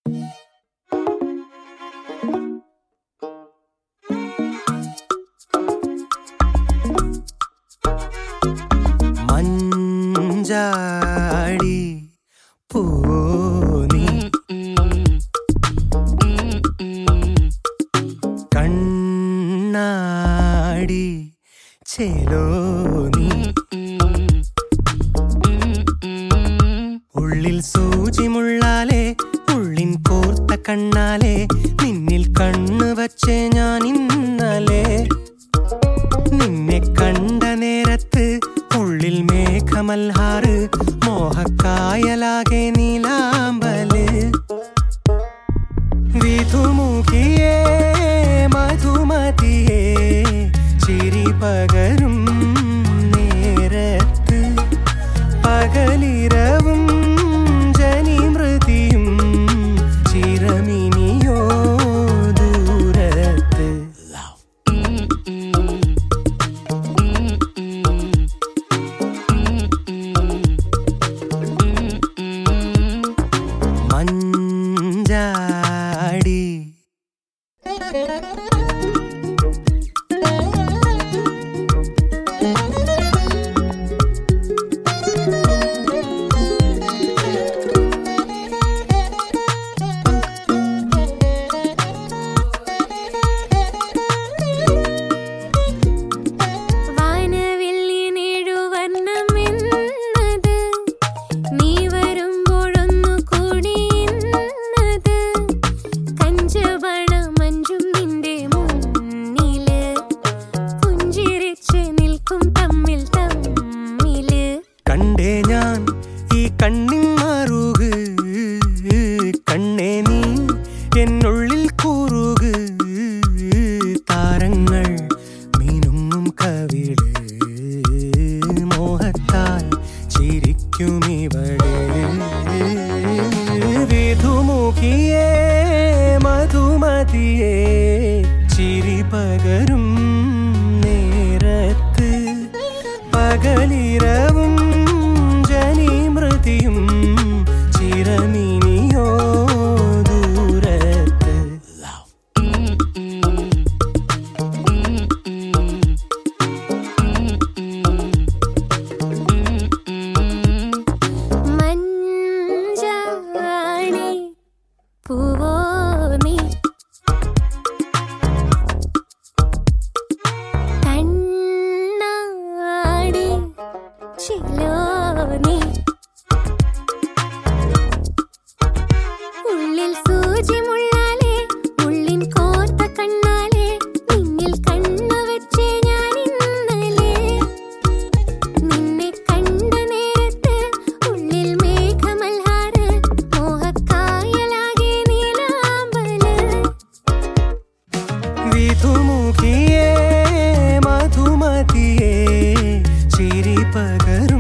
മഞ്ചാടി പൂനി കണ്ണാടി ചെലോനി ഉള്ളിൽ സൂചിമുള്ളാലെ ഉള്ളിൻ കോർത്ത കണ്ണാലെ നിന്നിൽ കണ്ണു വച്ചേ ഞാൻ ഇന്നലെ നിന്നെ കണ്ട നേരത്ത് ഉള്ളിൽ മേഘമൽഹാറ് മോഹക്കായലാകെ നീലാമ്പല് വിധുമുഖിയേ മധുമതിയേ ചിരി പകരും നേരത്ത് പകലിരവും ജനിമൃതിയും ചിരമിനിയോ ദൂരത്ത് മഞ്ചാടി വാനവില്ലിനേഴുവർണ്ണമെന്നത് നീ വരുമ്പോഴൊന്നു കൂടി ഇന്നത് കഞ്ചവണമഞ്ചും നിന്റെ മുന്നില് പുഞ്ചിരിച്ച് നിൽക്കും തമ്മിൽ തമ്മില് കണ്ടേ ഞാൻ ഈ കണ്ണിൻ മാറുക കണ്ണേ നീ എന്നുള്ളിൽ കൂറുക താരങ്ങൾ മീനുങ്ങും കവിള് മോഹത്താൽ ചിരിക്കും ഇവിടെ വിധുമുഖിയേ മധുമതിയേ ചിരി പകരും നേരത്ത് പകലിരവും ജനിമൃതിയും ചിരമിനിയോ ദൂരത്ത് മഞ്ചാടി പൂവോ നീ കണ്ണാടി ചിലോ നീ ഉള്ളിൽ സൂചിമുള്ളാലെ ഉള്ളിൻ കോർത്ത കണ്ണാലെ നിന്നിൽ കണ്ണു വെച്ചേ ഞാൻ ഇന്നലെ നിന്നെ കണ്ട നേരത്ത് ഉള്ളിൽ മേഘമൽഹാറ് മോഹക്കായലാകെ നീലാമ്പല് വിധുമുഖിയേ മധുമതിയേ ചിരി പകരും